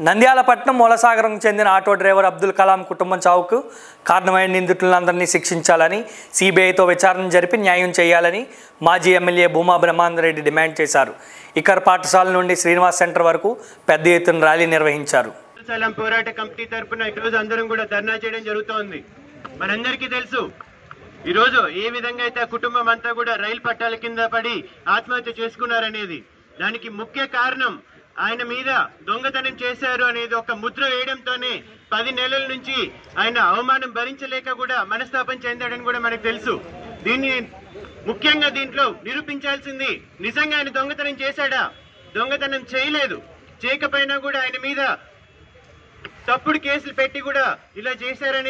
నంద్యాలపట్నం మూలసాగరం చెందిన auto driver Abdul Kalam కుటుంబం చావుకు కారణమైన నిందితులందరినీ శిక్షించాలని సిబిఐతో విచారణ జరిపి న్యాయం చేయాలని మాజీ ఎమ్మెల్యే భూమా బ్రహ్మాందరెడ్డి డిమాండ్ చేశారు ఇకర్ పాఠశాల నుండి శ్రీనివాస్ సెంటర్ వరకు పెద్ద ఎత్తున ర్యాలీ నిర్వహించారు సలం పోరాట కమిటీ తరపున ఈరోజు అందరం కూడా ధర్నా చేయడం జరుగుతోంది మనందరికీ తెలుసు ఈరోజు ఏ విధంగా అయితే ఆ కుటుంబం అంతా కూడా రైలు పట్టాల కింద పడి ఆత్మహత్య చేసుకున్నారనేది దానికి ముఖ్య కారణం ఆయన మీద దొంగతనం చేశారు అనేది ఒక ముద్ర వేయడంతోనే పది నెలల నుంచి ఆయన అవమానం భరించలేక కూడా మనస్తాపం చెందాడని కూడా మనకు తెలుసు దీన్ని ముఖ్యంగా దీంట్లో నిరూపించాల్సింది నిజంగా ఆయన దొంగతనం చేశాడా దొంగతనం చేయలేదు చేయకపోయినా కూడా ఆయన మీద తప్పుడు కేసులు పెట్టి కూడా ఇలా చేశారని